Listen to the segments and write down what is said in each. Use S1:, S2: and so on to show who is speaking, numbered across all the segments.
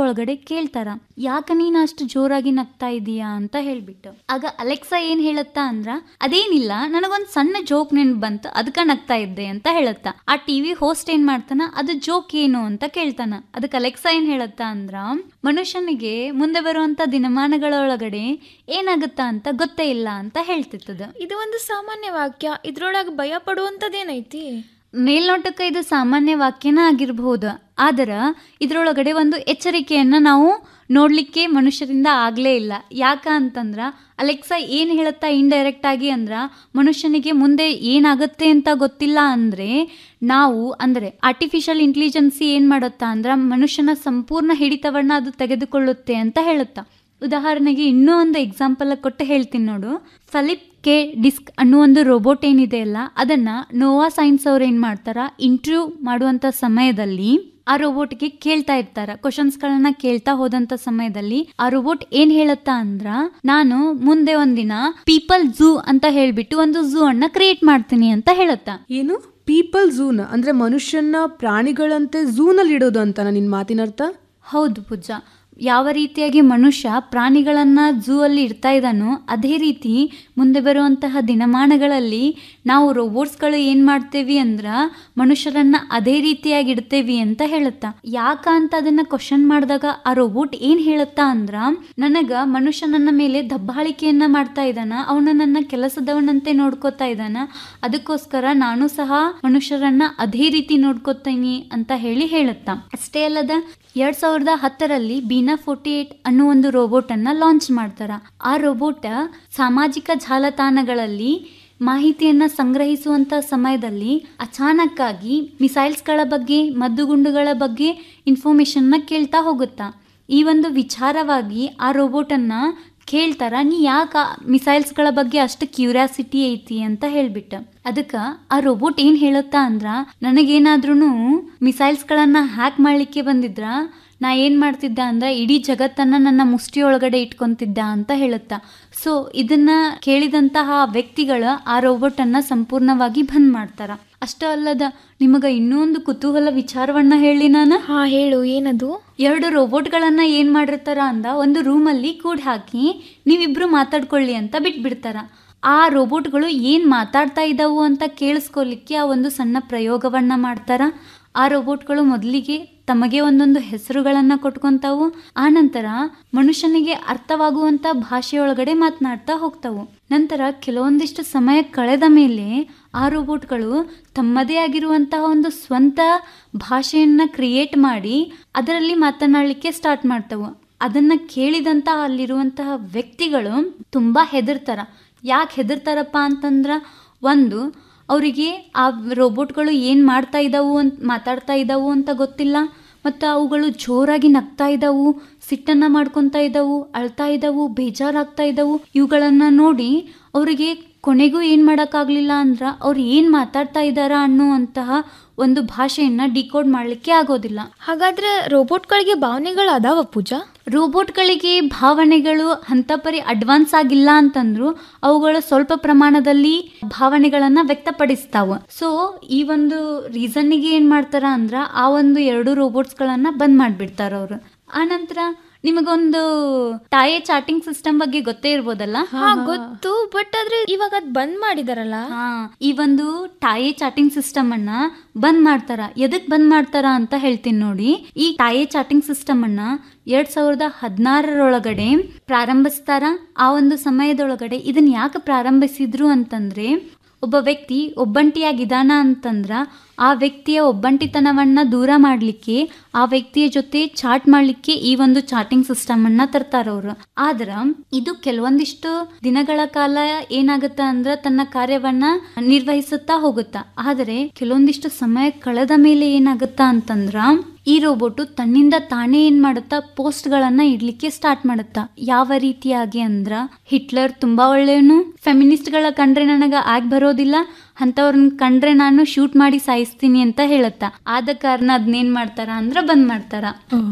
S1: ಒಳಗಡೆ ಕೇಳ್ತಾರ ಯಾಕ ನೀನ್ ಅಷ್ಟು ಜೋರಾಗಿ ನಗ್ತಾ ಇದೀಯಾ ಅಂತ ಹೇಳ್ಬಿಟ್ಟು ಆಗ ಅಲೆಕ್ಸಾ ಏನ್ ಹೇಳತ್ತಾ ಅಂದ್ರ ಅದೇನಿಲ್ಲ ನನಗೊಂದ್ ಸಣ್ಣ ಜೋಕ್ ನೆನ್ಪ್ ಬಂತು ಅದಕ್ಕ ನಗ್ತಾ ಇದ್ದೆ ಅಂತ ಹೇಳತ್ತ ಆ ಟಿವಿ ಹೋಸ್ಟ್ ಏನ್ ಮಾಡ್ತಾನ ಅದು ಜೋಕ್ ಏನು ಅಂತ ಕೇಳ್ತಾನ ಅದಕ್ಕೆ ಅಲೆಕ್ಸಾ ಏನ್ ಹೇಳತ್ತ ಅಂದ್ರ ಮನುಷ್ಯನಿಗೆ ಮುಂದೆ ಬರುವಂತ ದಿನಮಾನಗಳ ಒಳಗಡೆ ಏನಾಗುತ್ತಾ ಅಂತ ಗೊತ್ತೇ ಇಲ್ಲ ಅಂತ ಹೇಳ್ತಿತ್ತದ
S2: ಇದು ಒಂದು ಸಾಮಾನ್ಯ ವಾಕ್ಯ ಇದ್ರೊಳಗೆ ಭಯ ಪಡುವಂಥದ್ದೇನೈತಿ
S1: ಮೇಲ್ನೋಟಕ್ಕೆ ಇದು ಸಾಮಾನ್ಯ ವಾಕ್ಯನ ಆಗಿರಬಹುದು ಆದ್ರ ಇದ್ರೊಳಗಡೆ ಒಂದು ಎಚ್ಚರಿಕೆಯನ್ನ ನಾವು ನೋಡ್ಲಿಕ್ಕೆ ಮನುಷ್ಯರಿಂದ ಆಗ್ಲೇ ಇಲ್ಲ ಯಾಕ ಅಂತಂದ್ರ ಅಲೆಕ್ಸಾ ಏನ್ ಹೇಳುತ್ತಾ ಇಂಡೈರೆಕ್ಟ್ ಆಗಿ ಅಂದ್ರ ಮನುಷ್ಯನಿಗೆ ಮುಂದೆ ಏನಾಗುತ್ತೆ ಅಂತ ಗೊತ್ತಿಲ್ಲ ಅಂದ್ರೆ ನಾವು ಅಂದ್ರೆ ಆರ್ಟಿಫಿಷಿಯಲ್ ಇಂಟೆಲಿಜೆನ್ಸಿ ಏನ್ ಮಾಡುತ್ತಾ ಅಂದ್ರ ಮನುಷ್ಯನ ಸಂಪೂರ್ಣ ಹಿಡಿತವನ್ನ ಅದು ತೆಗೆದುಕೊಳ್ಳುತ್ತೆ ಅಂತ ಹೇಳುತ್ತಾ ಉದಾಹರಣೆಗೆ ಇನ್ನೂ ಒಂದು ಎಕ್ಸಾಂಪಲ್ ಕೊಟ್ಟು ಹೇಳ್ತೀನಿ ನೋಡು ಫಲಿಪ್ ಕೆ ಡಿಸ್ಕ್ ಅನ್ನೋ ಒಂದು ರೋಬೋಟ್ ಏನಿದೆ ಅಲ್ಲ ಅದನ್ನ ನೋವಾ ಸೈನ್ಸ್ ಅವ್ರು ಏನ್ ಮಾಡ್ತಾರ ಇಂಟರ್ವ್ಯೂ ಮಾಡುವಂತ ಸಮಯದಲ್ಲಿ ಆ ರೋಬೋಟ್ಗೆ ಕೇಳ್ತಾ ಇರ್ತಾರ ಕ್ವಶನ್ಸ್ಗಳನ್ನ ಕೇಳ್ತಾ ಹೋದಂತ ಸಮಯದಲ್ಲಿ ಆ ರೋಬೋಟ್ ಏನ್ ಹೇಳತ್ತಾ ಅಂದ್ರ ನಾನು ಮುಂದೆ ಒಂದಿನ ಪೀಪಲ್ ಝೂ ಅಂತ ಹೇಳ್ಬಿಟ್ಟು ಒಂದು ಝೂ ಅನ್ನ ಕ್ರಿಯೇಟ್ ಮಾಡ್ತೀನಿ ಅಂತ ಹೇಳತ್ತಾ
S3: ಏನು ಪೀಪಲ್ ಝೂನ ಅಂದ್ರೆ ಮನುಷ್ಯನ ಪ್ರಾಣಿಗಳಂತೆ ಝೂನಲ್ಲಿ ಇಡೋದು ಅಂತನ ನಿನ್ ಮಾತಿನ ಅರ್ಥ
S1: ಹೌದು ಪೂಜಾ ಯಾವ ರೀತಿಯಾಗಿ ಮನುಷ್ಯ ಪ್ರಾಣಿಗಳನ್ನ ಝೂ ಅಲ್ಲಿ ಇಡ್ತಾ ಇದ್ದಾನೋ ಅದೇ ರೀತಿ ಮುಂದೆ ಬರುವಂತಹ ದಿನಮಾನಗಳಲ್ಲಿ ನಾವು ರೋಬೋಟ್ಸ್ಗಳು ಏನ್ ಮಾಡ್ತೇವಿ ಅಂದ್ರ ಮನುಷ್ಯರನ್ನ ಅದೇ ರೀತಿಯಾಗಿ ಇಡ್ತೇವಿ ಅಂತ ಹೇಳುತ್ತಾ ಯಾಕ ಅಂತ ಅದನ್ನ ಕ್ವಶನ್ ಮಾಡಿದಾಗ ಆ ರೋಬೋಟ್ ಏನ್ ಹೇಳುತ್ತಾ ಅಂದ್ರ ನನಗ ಮನುಷ್ಯ ನನ್ನ ಮೇಲೆ ದಬ್ಬಾಳಿಕೆಯನ್ನ ಮಾಡ್ತಾ ಇದ್ದಾನ ಅವನ ನನ್ನ ಕೆಲಸದವನಂತೆ ನೋಡ್ಕೋತಾ ಇದ್ದಾನ ಅದಕ್ಕೋಸ್ಕರ ನಾನು ಸಹ ಮನುಷ್ಯರನ್ನ ಅದೇ ರೀತಿ ನೋಡ್ಕೋತೀನಿ ಅಂತ ಹೇಳಿ ಹೇಳುತ್ತಾ ಅಷ್ಟೇ ಅಲ್ಲದ ಎರಡ್ ಸಾವಿರದ ಹತ್ತರಲ್ಲಿ ಬೀನಾ ಫೋರ್ಟಿ ಏಟ್ ಅನ್ನೋ ಒಂದು ರೋಬೋಟ್ ಅನ್ನ ಲಾಂಚ್ ಮಾಡ್ತಾರ ಆ ರೋಬೋಟ್ ಸಾಮಾಜಿಕ ಜಾಲತಾಣಗಳಲ್ಲಿ ಮಾಹಿತಿಯನ್ನ ಸಂಗ್ರಹಿಸುವಂತ ಸಮಯದಲ್ಲಿ ಅಚಾನಕ್ಕಾಗಿ ಮಿಸೈಲ್ಸ್ಗಳ ಬಗ್ಗೆ ಮದ್ದುಗುಂಡುಗಳ ಬಗ್ಗೆ ಇನ್ಫಾರ್ಮೇಶನ್ನ ಕೇಳ್ತಾ ಹೋಗುತ್ತಾ ಈ ಒಂದು ವಿಚಾರವಾಗಿ ಆ ರೋಬೋಟನ್ನ ಕೇಳ್ತಾರ ನೀ ಯಾಕ ಮಿಸೈಲ್ಸ್ಗಳ ಬಗ್ಗೆ ಅಷ್ಟು ಕ್ಯೂರಿಯಾಸಿಟಿ ಐತಿ ಅಂತ ಹೇಳ್ಬಿಟ್ಟ ಅದಕ್ಕ ಆ ರೋಬೋಟ್ ಏನ್ ಹೇಳುತ್ತಾ ಅಂದ್ರ ನನಗೇನಾದ್ರೂ ಮಿಸೈಲ್ಸ್ಗಳನ್ನ ಹ್ಯಾಕ್ ಮಾಡ್ಲಿಕ್ಕೆ ಬಂದಿದ್ರ ನಾ ಏನ್ ಮಾಡ್ತಿದ್ದ ಅಂದ್ರ ಇಡೀ ಜಗತ್ತನ್ನ ನನ್ನ ಮುಷ್ಟಿ ಒಳಗಡೆ ಇಟ್ಕೊಂತಿದ್ದ ಅಂತ ಹೇಳುತ್ತಾ ಸೊ ಇದನ್ನ ಕೇಳಿದಂತಹ ವ್ಯಕ್ತಿಗಳ ಆ ರೋಬೋಟ್ ಅನ್ನ ಸಂಪೂರ್ಣವಾಗಿ ಬಂದ್ ಮಾಡ್ತಾರ ಅಷ್ಟ ಅಲ್ಲದ ನಿಮಗ ಇನ್ನೊಂದು ಕುತೂಹಲ ವಿಚಾರವನ್ನ ಹೇಳಿ ನಾನು
S2: ಹಾ ಹೇಳು ಏನದು
S1: ಎರಡು ರೋಬೋಟ್ಗಳನ್ನ ಏನ್ ಮಾಡಿರ್ತಾರ ಅಂದ ಒಂದು ರೂಮಲ್ಲಿ ಕೂಡ್ ಹಾಕಿ ನೀವಿಬ್ರು ಮಾತಾಡ್ಕೊಳ್ಳಿ ಅಂತ ಬಿಟ್ಬಿಡ್ತಾರ ಆ ರೋಬೋಟ್ಗಳು ಏನ್ ಮಾತಾಡ್ತಾ ಇದ್ದಾವು ಅಂತ ಕೇಳಿಸ್ಕೊಲಿಕ್ಕೆ ಆ ಒಂದು ಸಣ್ಣ ಪ್ರಯೋಗವನ್ನ ಮಾಡ್ತಾರ ಆ ರೋಬೋಟ್ಗಳು ಮೊದಲಿಗೆ ತಮಗೆ ಒಂದೊಂದು ಹೆಸರುಗಳನ್ನ ಕೊಟ್ಕೊಂತಾವು ಆನಂತರ ಮನುಷ್ಯನಿಗೆ ಅರ್ಥವಾಗುವಂತ ಭಾಷೆಯೊಳಗಡೆ ಮಾತನಾಡ್ತಾ ಹೋಗ್ತಾವು ನಂತರ ಕೆಲವೊಂದಿಷ್ಟು ಸಮಯ ಕಳೆದ ಮೇಲೆ ಆ ರೋಬೋಟ್ಗಳು ತಮ್ಮದೇ ಆಗಿರುವಂತಹ ಒಂದು ಸ್ವಂತ ಭಾಷೆಯನ್ನ ಕ್ರಿಯೇಟ್ ಮಾಡಿ ಅದರಲ್ಲಿ ಮಾತನಾಡಲಿಕ್ಕೆ ಸ್ಟಾರ್ಟ್ ಮಾಡ್ತಾವು ಅದನ್ನ ಕೇಳಿದಂತಹ ಅಲ್ಲಿರುವಂತಹ ವ್ಯಕ್ತಿಗಳು ತುಂಬಾ ಹೆದರ್ತಾರ ಯಾಕೆ ಹೆದರ್ತಾರಪ್ಪ ಅಂತಂದ್ರ ಒಂದು ಅವರಿಗೆ ಆ ರೋಬೋಟ್ಗಳು ಏನು ಮಾಡ್ತಾ ಇದ್ದಾವು ಅಂತ ಮಾತಾಡ್ತಾ ಇದ್ದಾವು ಅಂತ ಗೊತ್ತಿಲ್ಲ ಮತ್ತು ಅವುಗಳು ಜೋರಾಗಿ ನಗ್ತಾ ಇದ್ದಾವು ಸಿಟ್ಟನ್ನು ಮಾಡ್ಕೊತಾ ಇದ್ದಾವು ಅಳ್ತಾ ಇದ್ದಾವು ಬೇಜಾರಾಗ್ತಾ ಇದ್ದಾವು ಇವುಗಳನ್ನು ನೋಡಿ ಅವರಿಗೆ ಕೊನೆಗೂ ಏನು ಮಾಡೋಕ್ಕಾಗಲಿಲ್ಲ ಅಂದ್ರೆ ಅವ್ರು ಏನು ಮಾತಾಡ್ತಾ ಇದ್ದಾರಾ ಅನ್ನುವಂತಹ ಒಂದು ಭಾಷೆಯನ್ನು ಡಿಕೋಡ್ ಮಾಡಲಿಕ್ಕೆ ಆಗೋದಿಲ್ಲ
S2: ಹಾಗಾದ್ರೆ ರೋಬೋಟ್ಗಳಿಗೆ ಭಾವನೆಗಳು ಅದಾವ ಪೂಜಾ
S1: ರೋಬೋಟ್ಗಳಿಗೆ ಭಾವನೆಗಳು ಅಂತ ಪರಿ ಅಡ್ವಾನ್ಸ್ ಆಗಿಲ್ಲ ಅಂತಂದ್ರು ಅವುಗಳು ಸ್ವಲ್ಪ ಪ್ರಮಾಣದಲ್ಲಿ ಭಾವನೆಗಳನ್ನ ವ್ಯಕ್ತಪಡಿಸ್ತಾವ ಸೊ ಈ ಒಂದು ರೀಸನ್ನಿಗೆ ಏನ್ ಮಾಡ್ತಾರ ಅಂದ್ರ ಆ ಒಂದು ಎರಡು ರೋಬೋಟ್ಸ್ಗಳನ್ನ ಬಂದ್ ಮಾಡ್ಬಿಡ್ತಾರ ಅವ್ರು ಆನಂತರ ನಿಮಗೊಂದು ಟಾಯೆ ಚಾಟಿಂಗ್ ಸಿಸ್ಟಮ್ ಬಗ್ಗೆ ಗೊತ್ತೇ ಇರ್ಬೋದಲ್ಲ
S2: ಹಾ ಗೊತ್ತು ಬಟ್ ಆದ್ರೆ ಇವಾಗ ಅದ್ ಬಂದ್ ಮಾಡಿದಾರಲ್ಲ
S1: ಹಾ ಈ ಒಂದು ಟಾಯೆ ಚಾಟಿಂಗ್ ಸಿಸ್ಟಮ್ ಅನ್ನ ಬಂದ್ ಮಾಡ್ತಾರ ಎದಕ್ ಬಂದ್ ಮಾಡ್ತಾರ ಅಂತ ಹೇಳ್ತೀನಿ ನೋಡಿ ಈ ಟಾಯೆ ಚಾಟಿಂಗ್ ಸಿಸ್ಟಮ್ ಅನ್ನ ಎರಡ್ ಸಾವಿರದ ಹದಿನಾರರೊಳಗಡೆ ಪ್ರಾರಂಭಿಸ್ತಾರ ಆ ಒಂದು ಸಮಯದೊಳಗಡೆ ಇದನ್ನ ಯಾಕೆ ಪ್ರಾರಂಭಿಸಿದ್ರು ಅಂತಂದ್ರೆ ಒಬ್ಬ ವ್ಯಕ್ತಿ ಒಬ್ಬಂಟಿಯಾಗಿದ್ದಾನ ಅಂತಂದ್ರ ಆ ವ್ಯಕ್ತಿಯ ಒಬ್ಬಂಟಿತನವನ್ನ ದೂರ ಮಾಡಲಿಕ್ಕೆ ಆ ವ್ಯಕ್ತಿಯ ಜೊತೆ ಚಾಟ್ ಮಾಡಲಿಕ್ಕೆ ಈ ಒಂದು ಚಾಟಿಂಗ್ ಸಿಸ್ಟಮ್ ಅನ್ನ ತರ್ತಾರ ಅವ್ರು ಆದ್ರ ಇದು ಕೆಲವೊಂದಿಷ್ಟು ದಿನಗಳ ಕಾಲ ಏನಾಗುತ್ತ ಅಂದ್ರ ತನ್ನ ಕಾರ್ಯವನ್ನ ನಿರ್ವಹಿಸುತ್ತಾ ಹೋಗುತ್ತಾ ಆದರೆ ಕೆಲವೊಂದಿಷ್ಟು ಸಮಯ ಕಳೆದ ಮೇಲೆ ಏನಾಗುತ್ತಾ ಅಂತಂದ್ರ ಈ ರೋಬೋಟು ತನ್ನಿಂದ ತಾನೇ ಏನ್ ಮಾಡುತ್ತಾ ಪೋಸ್ಟ್ ಗಳನ್ನ ಇಡ್ಲಿಕ್ಕೆ ಸ್ಟಾರ್ಟ್ ಮಾಡುತ್ತಾ ಯಾವ ರೀತಿಯಾಗಿ ಅಂದ್ರ ಹಿಟ್ಲರ್ ತುಂಬಾ ಒಳ್ಳೆಯವನು ಫೆಮಿನಿಸ್ಟ್ ಗಳ ಕಂಡ್ರೆ ನನಗ ಆಗ್ ಬರೋದಿಲ್ಲ ಅಂತವ್ರನ್ನ ಕಂಡ್ರೆ ನಾನು ಶೂಟ್ ಮಾಡಿ ಸಾಯಿಸ್ತೀನಿ ಅಂತ ಹೇಳುತ್ತಾ ಆದ ಕಾರಣ ಅದನ್ನೇನ್ ಮಾಡ್ತಾರ ಅಂದ್ರ ಬಂದ್ ಮಾಡ್ತಾರ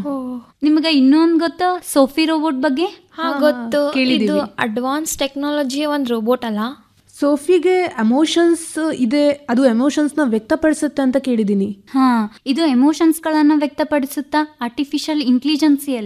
S1: ನಿಮಗ ಇನ್ನೊಂದ್ ಗೊತ್ತಾ ಸೋಫಿ ರೋಬೋಟ್ ಬಗ್ಗೆ
S2: ಹಾ ಗೊತ್ತು ಇದು ಅಡ್ವಾನ್ಸ್ ಟೆಕ್ನಾಲಜಿಯ ಒಂದ್ ರೋಬೋಟ್ ಅಲ್ಲ
S3: ಸೋಫಿಗೆ ಎಮೋಷನ್ಸ್ ಇದೆ ಅದು ಎಮೋಷನ್ಸ್ನ ವ್ಯಕ್ತಪಡಿಸುತ್ತೆ ಅಂತ ಕೇಳಿದ್ದೀನಿ
S1: ಹಾ ಇದು ಎಮೋಷನ್ಸ್ ಗಳನ್ನ ವ್ಯಕ್ತಪಡಿಸುತ್ತಾ ಆರ್ಟಿಫಿಷಿಯಲ್ ಇಂಟೆಲಿಜೆನ್ಸಿಯಲ್ಲಿ